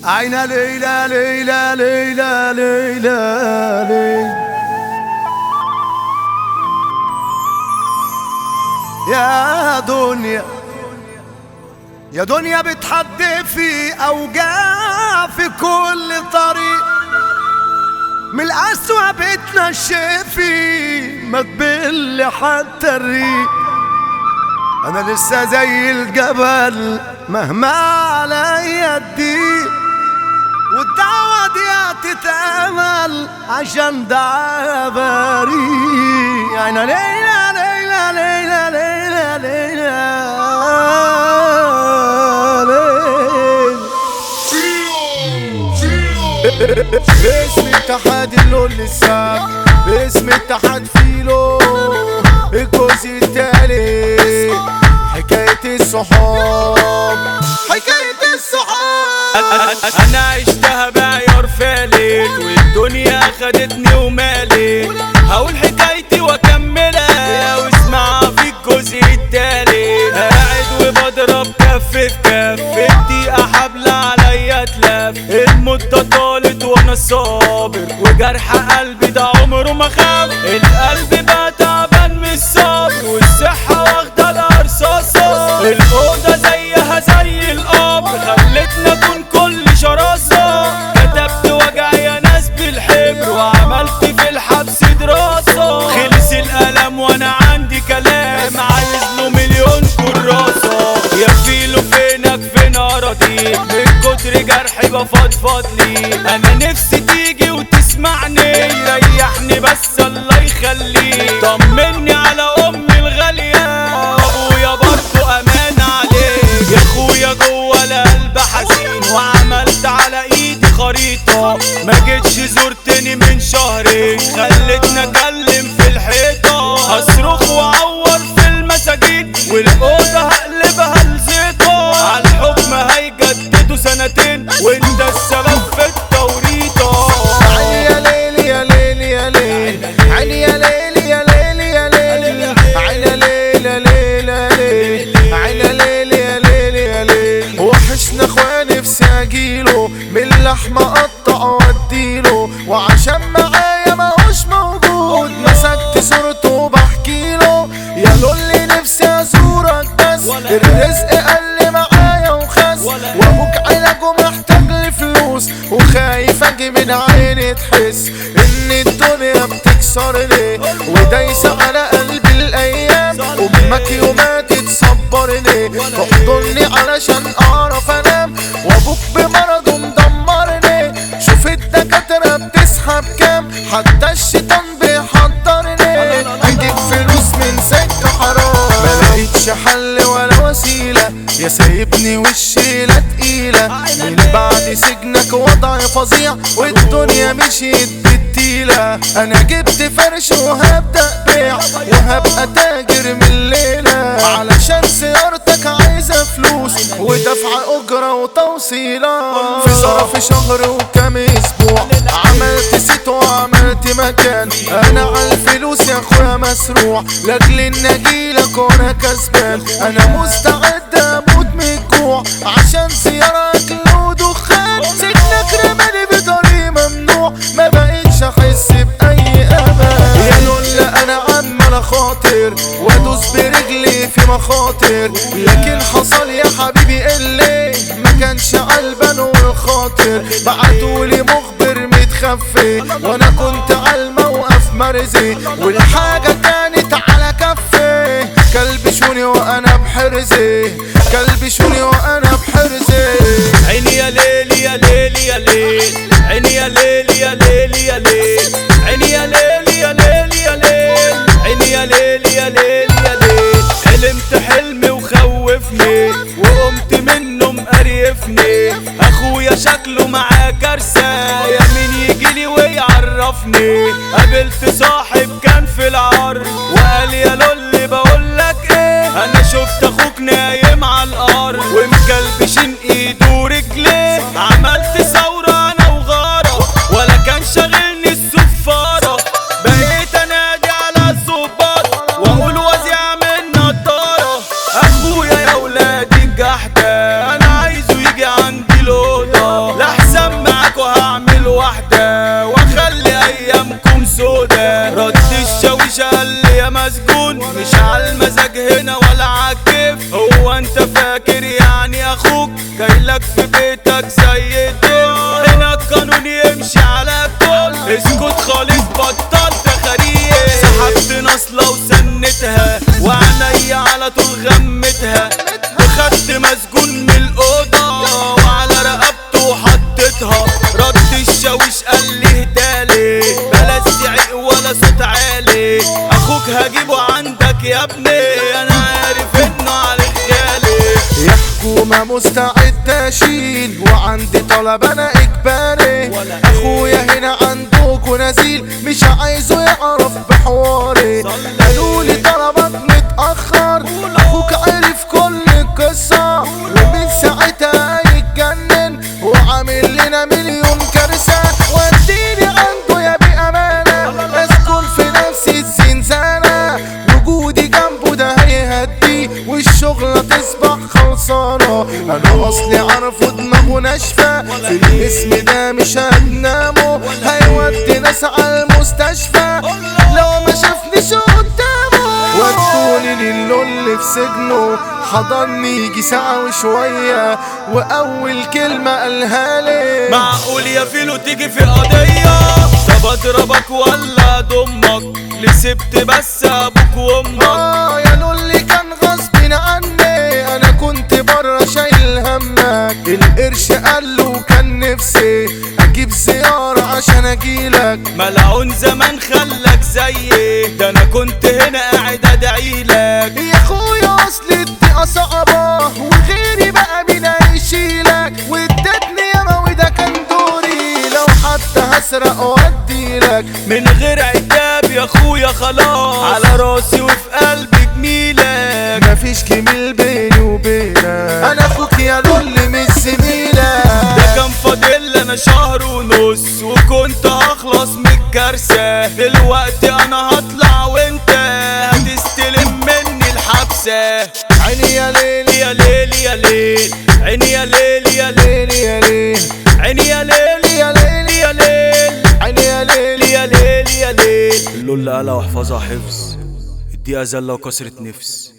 عينا ليلى ليلى ليلى ليلى ليلى يا دنيا يا دنيا بتحدفي أوجاع في كل طريق من القسوة بتنشفي ما تبل حتى الريق أنا لسه زي الجبل مهما عليا الضيق والدعوة دي هتتأمل عشان دعاها بريء أنا ليلى ليلى ليلى ليلى ليلى ليلى باسم اتحاد اللون للساك باسم اتحاد فيلو الجزء التالت حكاية الصحاب حكاية الصحاب انا عشتها بعيار فالت والدنيا خدتني ومالت هقول حكايتي واكملها واسمعها في الجزء التالت قاعد وبضرب كف في كف الدقيقة حبل عليا تلف المدة طالت وانا صابر وجرح قلبي ده عمره ما خاف القلب بقى تعبان من الصبر والصحة واخدة القرصاصة الأوضة زيها زي القبر خلتنا اكون كل شراسة كتبت وجع يا ناس بالحبر وعملت في الحبس دراسة خلص الألم وانا عندي كلام عايز له مليون كراسة يا فيلو فينك فين أراضيك من كتر جرحي بفضفض لي أنا نفسي تيجي وتسمعني ريحني بس الله يخليك طمني على أمي الغالية وأبويا برضو أمان عليك يا أخويا جوه القلب حزين وعملت على إيدي خريطة ما جيتش زرتني من شهرين خلتني أكلم في الحيطة هصرخ وأعور في المساجين والأوضة هقلبها لزيطة عالحكم هيجددوا سنتين وانت السبب في التوريطة عيني يا ليل يا ليل يا ليل عيني يا ليل يا ليل يا ليل عيني يا ليل يا ليل يا ليل عيني يا ليل يا ليل يا ليل وحشنا اخواني نفسي اجيله من اللحمة اقطع واديله وعشان معايا ماهوش موجود مسكت صورته وبحكيله يا لولي نفسي ازورك بس الرزق قل معايا وخس وابوك علاجه محتاج لفلوس وخايف اجي من عيني تحس ان الدنيا بتكسرني ودايسة على قلبي الايام امك يوماتي تصبرني تحضني علشان اعرف انام وابوك بمرضه مدمرني شوف الدكاترة بتسحب كام حتى الشيطان بيحضرني اجيب فلوس من سكة حرام ما لقيتش حل ولا وسيلة يا سايبني والشيلة تقيلة من بعد سجنك وضعي فظيع والدنيا مشيت بالتيلة انا جبت فرش وهبدأ بيع وهبقى تاجر من الليلة علشان سيارتك عايزة فلوس ودفع اجرة وتوصيلات في ظرف شهر وكام اسبوع عملت ست وعملت مكان انا على الفلوس يا اخويا مسروع لاجل ان اجيلك وانا كسبان انا مستعد اموت من الجوع عشان سيارة اكل ودخان سجنك رماني بطريق ممنوع ما بقيتش احس باي امان يا لولا انا عمال اخاطر وادوس برجلي في مخاطر لكن حصل يا حبيبي اللي ما كانش قلبان والخاطر بعتولي مخبر متخفي وانا كنت على الموقف مرزي والحاجة كانت على كفي كلبشوني وانا بحرزي كلبشوني وانا بحرزي عيني يا ليل يا ليل يا ليل عيني يا ليل يا ليل يا ليل عيني يا ليل يا ليل يا ليل عيني يا ليل يا ليل يا ليل حلمت حلم وخوفني وقمت منه مقريفني اخويا شكله معاه كارثة يا مين يجيلي ويعرفني قابلت صاحب كان في العرض وقال يا لولي بقولك ايه انا شفت اخوك نايم على الارض ومكلبشين ايده ورجليه عملت ثورة انا وغارة ولا كان شاغلني الصفارة بقيت انادي على الظباط واقول وزيع من نضارة اخويا يا ولادي الجحدة انا عايزه يجي عندي الأوضة واحدة واخلي ايامكم سودا رد الشاويش قال لي يا مسجون مش على المزاج هنا ولا عالكيف هو انت فاكر يعني اخوك جايلك في بيتك زي الدول هنا القانون يمشي على الكل اسكت خالص بطل تخاريف سحبت نصلة وسنتها وعينيا على طول غمتها وخدت مسجون من الأوضة وعلى رقبته حطيتها رد الشاويش قال لي هدالي بلا زعيق ولا صوت عالي اخوك هجيبه عندك يا ابني انا عارف انه عليك غالي يا حكومة مستعد اشيل وعندي طلب انا اجباري ولا اخويا هنا عندك ونزيل مش عايزه يعرف بحواري قالوا لي طلبك متأخر اخوك عرف كل القصة ومن ساعتها يتجنن وعامل لنا مليون كارثة وديني عنده يا بأمانة اسكن في نفس الزنزانة وجودي جنبه ده هيهدي والشغلة تصبح خلصانة انا اصلي عارفه دماغه ناشفة في الاسم ده مش هنامه هيودي ناس على المستشفى لو ما شافنيش قدامه ودوني للول في سجنه حضني يجي ساعة وشوية وأول كلمة قالها لي معقول يا فيلو تيجي في قضية طب اضربك ولا اضمك اللي سبت بس ابوك وامك آه يا لولي كان غصب عني أنا كنت برا شايل همك القرش قال له كان نفسي أجيب زيارة عشان أجيلك ملعون زمان خلك زيي ده انا كنت هنا قاعد ادعيلك يا اخويا اصل الدقيقة صعبة وغيري بقى مين هيشيلك وادتني ياما وده كان دوري لو حتى هسرق واديلك من غير عتاب يا اخويا خلاص على راسي وفي قلبي جميلك مفيش جميل بيني وبينك انا اخوك يا لولي مش زميلك ده كان فاضل انا شهر ونص وكنت هخلص من الكارثة دلوقتي انا هطلع وانت هتستلم مني الحبسة عيني يا ليلي يا ليل يا ليل عيني يا ليل يا ليل ليلي يا ليل عيني يا ليل يا ليل يا ليل عيني يا ليل يا ليل يا ليل اللول قالها واحفظها حفظ الدقيقة زلة وكسرة نفس